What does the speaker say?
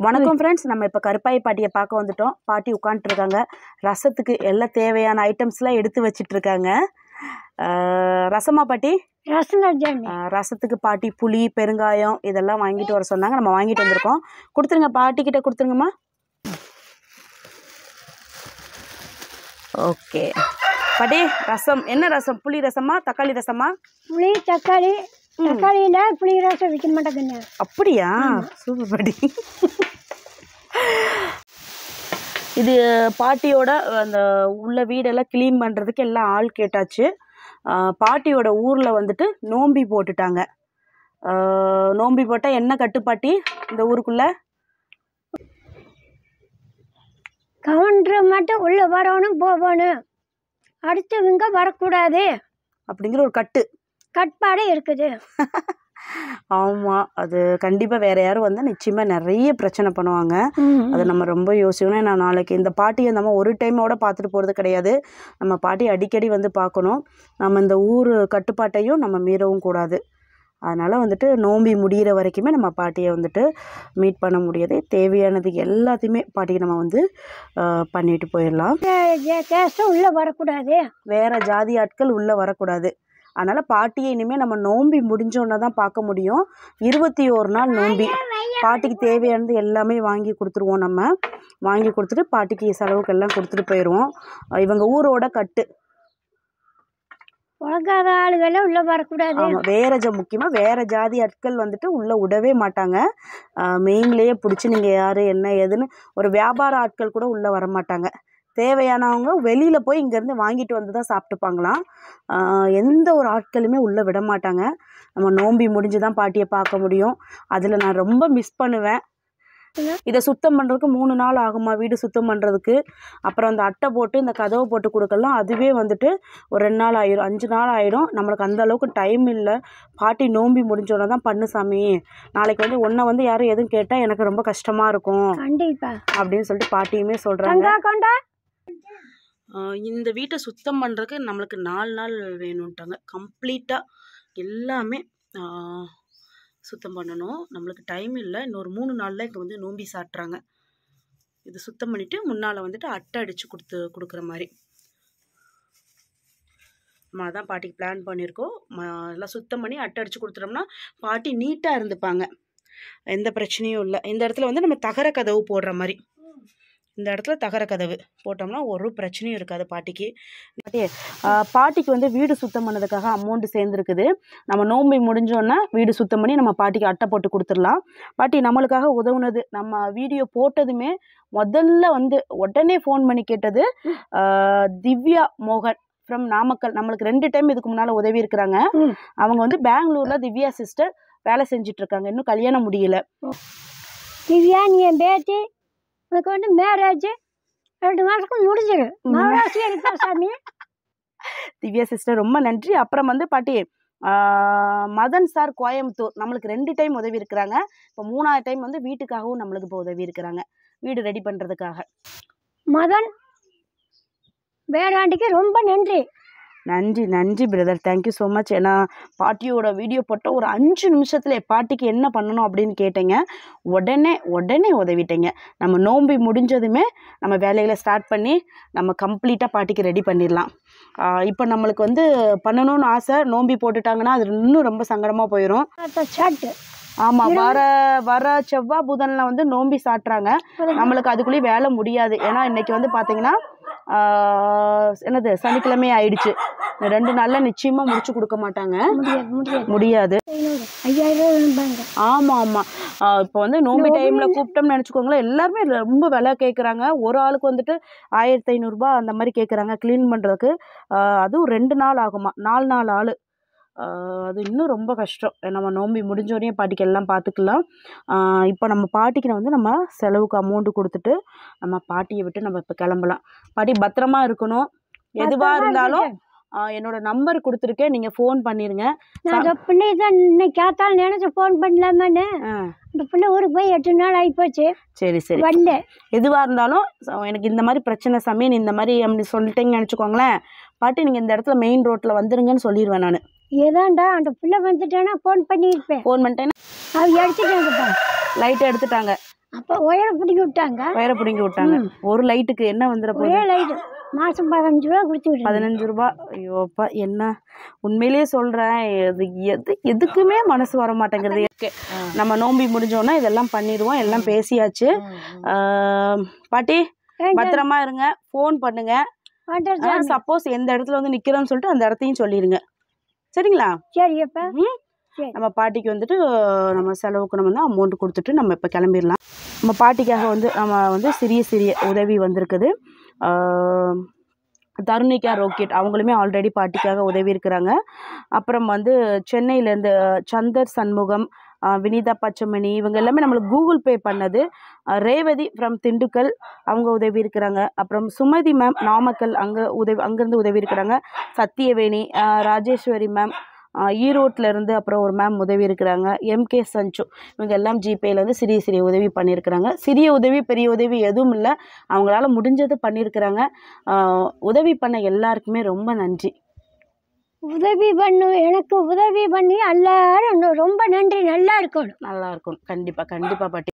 வணக்கம் ஃப்ரெண்ட்ஸ் நம்ம இப்போ கருப்பாய் பாட்டியை பார்க்க வந்துட்டோம் பாட்டி உட்காந்துட்ருக்காங்க ரசத்துக்கு எல்லாம் தேவையான ஐட்டம்ஸ்லாம் எடுத்து வச்சிட்டு இருக்காங்க ஆஹ் ரசமா பாட்டி ரசம் வச்சாண்டி ஆஹ் ரசத்துக்கு பாட்டி புளி பெருங்காயம் இதெல்லாம் வாங்கிட்டு வர சொன்னாங்க நம்ம வாங்கிட்டு வந்திருக்கோம் கொடுத்துருங்க பாட்டிக்கிட்ட கொடுத்துருங்கம்மா ஓகே பாட்டி ரசம் என்ன ரசம் புளி ரசமா தக்காளி ரசமா புளி தக்காளி தக்காளியில் புளி ரசம் வைக்க மாட்டேங்குங்க அப்படியா சூப்பர் பாட்டி இது பாட்டியோட அந்த உள்ள வீடெல்லாம் க்ளீன் பண்ணுறதுக்கு எல்லாம் ஆள் கேட்டாச்சு ஆஹ் பாட்டியோட ஊரில் வந்துட்டு நோம்பி போட்டுட்டாங்க ஆஹ் நோம்பி போட்டால் என்ன கட்டுப்பாட்டி இந்த ஊருக்குள்ளே கவுண்டர் மட்டும் உள்ளே வரணும் போகணும் அடுத்தவங்க வரக்கூடாது அப்படிங்கிற ஒரு கட்டு கட்பாடு இருக்குது ஆமாம் அது கண்டிப்பாக வேறு யாரும் வந்தால் நிச்சயமாக நிறைய பிரச்சனை பண்ணுவாங்க அதை நம்ம ரொம்ப யோசிக்கணும் நான் நாளைக்கு இந்த பாட்டியை நம்ம ஒரு டைமோட பார்த்துட்டு போகிறது கிடையாது நம்ம பாட்டி அடிக்கடி வந்து பார்க்கணும் நம்ம இந்த ஊர் கட்டுப்பாட்டையும் நம்ம மீறவும் கூடாது அதனால் வந்துட்டு நோம்பி முடிகிற வரைக்குமே நம்ம பாட்டியை வந்துட்டு மீட் பண்ண முடியாது தேவையானது எல்லாத்தையுமே பாட்டிக்கு நம்ம வந்து ஆஹ், பண்ணிட்டு போயிடலாம் கேஸ்ட்டும் உள்ளே வரக்கூடாது வேறு ஜாதி ஆட்கள் உள்ளே வரக்கூடாது அதனால் பாட்டியை இனிமேல் நம்ம நோம்பி முடிஞ்சோன்னே தான் பார்க்க முடியும் இருபத்தி ஒரு நாள் நோம்பி பாட்டிக்கு தேவையானது எல்லாமே வாங்கி கொடுத்துருவோம் நம்ம வாங்கி கொடுத்துட்டு பாட்டிக்கு செலவுக்கு எல்லாம் கொடுத்துட்டு போயிடுவோம் இவங்க ஊரோட கட்டு உலகாத ஆளுகளை உள்ளே வரக்கூடாது ஆமாம் வேற ஜ முக்கியமாக வேறு ஜாதி ஆட்கள் வந்துட்டு உள்ளே விடவே மாட்டாங்க மெயின்லேயே பிடிச்சி நீங்கள் யார் என்ன ஏதுன்னு ஒரு வியாபார ஆட்கள் கூட உள்ளே வர மாட்டாங்க தேவையானவங்க வெளியில் போய் இங்கேருந்து வாங்கிட்டு வந்து தான் சாப்பிட்டுப்பாங்களாம் ஆஹ் எந்த ஒரு ஆட்களுமே உள்ளே விட மாட்டாங்க நம்ம நோம்பி முடிஞ்சு தான் பாட்டியை பார்க்க முடியும் அதில் நான் ரொம்ப மிஸ் பண்ணுவேன் இதை சுத்தம் பண்ணுறதுக்கு மூணு நாள் ஆகுமா வீடு சுத்தம் பண்ணுறதுக்கு அப்புறம் அந்த அட்டை போட்டு இந்த கதவை போட்டு கொடுக்கலாம் அதுவே வந்துட்டு ஒரு ரெண்டு நாள் ஆயிரும் அஞ்சு நாள் ஆயிடும் நம்மளுக்கு அந்த அளவுக்கு டைம் இல்லை பாட்டி நோம்பி முடிஞ்சோடனே தான் பண்ணு சாமி நாளைக்கு வந்து உன்னை வந்து யாரும் எதுவும் கேட்டால் எனக்கு ரொம்ப கஷ்டமாக இருக்கும் கண்டிப்பா அப்படின்னு சொல்லிட்டு பாட்டியுமே சொல்கிறாங்க கங்கா கொண்டா இந்த வீட்டை சுத்தம் பண்ணுறதுக்கு நம்மளுக்கு நாலு நாள் வேணும்ட்டாங்க கம்ப்ளீட்டாக எல்லாமே ஆஹ், சுத்தம் பண்ணணும் நம்மளுக்கு டைம் இல்லை இன்னொரு மூணு நாளில் இங்கே வந்து நோம்பி சாட்டுறாங்க இது சுத்தம் பண்ணிவிட்டு முன்னால் வந்துட்டு அட்டை அடித்து கொடுத்து கொடுக்குற மாதிரி நம்ம அதான் பாட்டிக்கு பிளான் பண்ணியிருக்கோம் ம- எல்லாம் சுத்தம் பண்ணி அட்டை அடித்து கொடுத்துட்டோம்னா பாட்டி நீட்டாக இருந்துப்பாங்க எந்த பிரச்சனையும் இல்லை இந்த இடத்துல வந்து நம்ம தகர கதவு போடுற மாதிரி இந்த இடத்துல தகர கதவு போட்டோம்னா ஒரு பிரச்சனையும் இருக்காது பாட்டிக்கு பாட்டி ஆஹ் பாட்டிக்கு வந்து வீடு சுத்தம் பண்ணதுக்காக அமௌண்ட் சேர்ந்துருக்குது நம்ம நோம்பி முடிஞ்சோன்னா வீடு சுத்தம் பண்ணி நம்ம பாட்டிக்கு அட்டை போட்டு கொடுத்துடலாம் பாட்டி நம்மளுக்காக உதவுனது நம்ம வீடியோ போட்டதுமே முதல்ல வந்து உடனே ஃபோன் பண்ணி கேட்டது ஆஹ் திவ்யா மோகன் ஃப்ரம் நாமக்கல் நம்மளுக்கு ரெண்டு டைம் இதுக்கு முன்னால் உதவி இருக்கிறாங்க ம். அவங்க வந்து பெங்களூரில் திவ்யா சிஸ்டர் வேலை செஞ்சுட்டு இருக்காங்க இன்னும் கல்யாணம் முடியல திவ்யா நீ என் பேத்தி உனக்கு வந்து மேரேஜ் ரெண்டு மாதத்துக்கு முடிஞ்சிடும் மகாராசி எடுப்பா சாமி திவ்யா சிஸ்டர் ரொம்ப நன்றி அப்புறம் வந்து பாட்டி ஆஹ் மதன் சார் கோயம்புத்தூர் நம்மளுக்கு ரெண்டு டைம் உதவி இருக்கிறாங்க இப்போ மூணாவது டைம் வந்து வீட்டுக்காகவும் நம்மளுக்கு இப்போ உதவி இருக்கிறாங்க வீடு ரெடி பண்ணுறதுக்காக மதன் வேளாண்டிக்கு ரொம்ப நன்றி நன்றி நன்றி பிரதர் தேங்க்யூ ஸோ மச் ஏன்னா பாட்டியோட வீடியோ போட்ட ஒரு அஞ்சு நிமிஷத்தில் பாட்டிக்கு என்ன பண்ணணும் அப்படின்னு கேட்டீங்க உடனே உடனே உதவிட்டீங்க நம்ம நோம்பி முடிஞ்சதுமே நம்ம வேலைகளை ஸ்டார்ட் பண்ணி நம்ம கம்ப்ளீட்டாக பாட்டிக்கு ரெடி பண்ணிடலாம் இப்போ நம்மளுக்கு வந்து பண்ணணும்னு ஆசை நோம்பி போட்டுட்டாங்கன்னா அது இன்னும் ரொம்ப சங்கடமாக போயிடும் ஷர்ட்டு ஆமாம் வர வர செவ்வாய் புதனில் வந்து நோம்பி சாட்டுறாங்க நம்மளுக்கு அதுக்குள்ளேயும் வேலை முடியாது ஏன்னா இன்னைக்கு வந்து பார்த்தீங்கன்னா ஆஹ், என்னது சனிக்கிழமை ஆயிடுச்சு இந்த ரெண்டு நாளில் நிச்சயமாக முடிச்சு கொடுக்க மாட்டாங்க முடியாது முடியாது முடியாது ஐநூறு ஐயாயிரம் வேணும்பாங்க ஆமாம் ஆமாம் இப்போ வந்து நோம்பி டைமில் கூப்பிட்டோம்னு நினச்சிக்கோங்களேன் எல்லாருமே ரொம்ப விலை கேட்குறாங்க ஒரு ஆளுக்கு வந்துட்டு ஆயிரத்தி ஐநூறுரூபா அந்த மாதிரி கேட்குறாங்க க்ளீன் பண்ணுறதுக்கு அதுவும் ரெண்டு நாள் ஆகுமா நாலு நாலு ஆள் அது இன்னும் ரொம்ப கஷ்டம் நம்ம நோம்பி முடிஞ்சோடனே பாட்டிக்கு எல்லாம் பார்த்துக்கலாம் இப்போ நம்ம பாட்டிக்கு நான் வந்து நம்ம செலவுக்கு அமௌண்ட்டு கொடுத்துட்டு நம்ம பாட்டியை விட்டு நம்ம இப்போ கிளம்பலாம் பாட்டி பத்திரமா இருக்கணும் எதுவாக இருந்தாலும் ஆ, என்னோட நம்பர் கொடுத்துருக்கேன் நீங்கள் ஃபோன் பண்ணிடுங்க நான் அந்த பிள்ளை தான் இன்னைக்கு கேட்டாலும் நினைச்சு ஃபோன் பண்ணலாமான்னு ஆ அந்த பிள்ளை ஊருக்கு போய் எட்டு நாள் ஆகிப்போச்சு சரி சரி வரல எதுவாக இருந்தாலும் so, எனக்கு இந்த மாதிரி பிரச்சனை சமயம் இந்த மாதிரி அப்படி சொல்லிட்டீங்கன்னு நினச்சிக்கோங்களேன் பாட்டி நீங்கள் இந்த இடத்துல மெயின் ரோட்டில் வந்துருங்கன்னு சொல்லிடுவேன் நான் ஏதாண்டா அந்த பிள்ளை வந்துட்டேன்னா ஃபோன் பண்ணியிருப்பேன் ஃபோன் பண்ணிட்டேன்னா அவ எடுத்துட்டாங்கப்பா லைட்டை எடுத்துட்டாங்க அப்போ உயரம் பிடிக்க விட்டாங்க வயரை பிடுங்கி விட்டாங்க ஒரு லைட்டுக்கு என்ன வந்துட போகுது ஒரே லைட்டு மாதம் பதினஞ்சு ரூபா கொடுத்துக்கிட்டு பதினஞ்சு ரூபா ஐயோப்பா என்ன உண்மையிலேயே சொல்கிறேன் இது எது எதுக்குமே மனசு வர மாட்டேங்கிறது Okay. நம்ம நோம்பி முடிஞ்சோன்னா இதெல்லாம் பண்ணிடுவோம் எல்லாம் பேசியாச்சு ஆம், பாட்டி பத்திரமா இருங்க ஃபோன் பண்ணுங்க பண்ணுறது சப்போஸ் எந்த இடத்துல வந்து நிற்கிறோன்னு சொல்லிட்டு அந்த இடத்தையும் சொல்லிடுங்க சரிங்களா சரி அப்போ ம் சரி. நம்ம பாட்டிக்கு வந்துட்டு நம்ம செலவுக்கு நம்ம வந்து அமௌண்ட் கொடுத்துட்டு நம்ம இப்போ கிளம்பிடலாம் நம்ம பாட்டிக்காக வந்து நம்ம வந்து சிறிய சிறிய உதவி வந்திருக்குது ஆம், தருணிகா ரோக்கெட் அவங்களுமே ஆல்ரெடி பாட்டிக்காக உதவி இருக்கிறாங்க அப்புறம் வந்து சென்னையிலேருந்து சந்தர் சண்முகம் ஆஹ் வினிதா பச்சைமணி இவங்க எல்லாமே நம்மளுக்கு கூகுள் பே பண்ணது ஆஹ் ரேவதி ஃப்ரம் திண்டுக்கல் அவங்க உதவி இருக்கிறாங்க அப்புறம் சுமதி மேம் நாமக்கல் அங்கே உதவி அங்கேருந்து உதவி இருக்கிறாங்க சத்தியவேணி ஆஹ் ராஜேஸ்வரி மேம் ஈரோட்டில் இருந்து அப்புறம் ஒரு மேம் உதவி இருக்கிறாங்க எம்கே சஞ்சு இவங்க எல்லாம் ஜிபேலேருந்து சிறிய சிறிய உதவி பண்ணியிருக்கிறாங்க சிறிய உதவி பெரிய உதவி எதுவும் இல்லை அவங்களால முடிஞ்சது பண்ணியிருக்கிறாங்க ஆஹ் உதவி பண்ண எல்லாருக்குமே ரொம்ப நன்றி உதவி பண்ணு எனக்கு உதவி பண்ணி எல்லாரும் ரொம்ப நன்றி நல்லா இருக்கணும் நல்லா இருக்கும் கண்டிப்பாக கண்டிப்பாக பாட்டி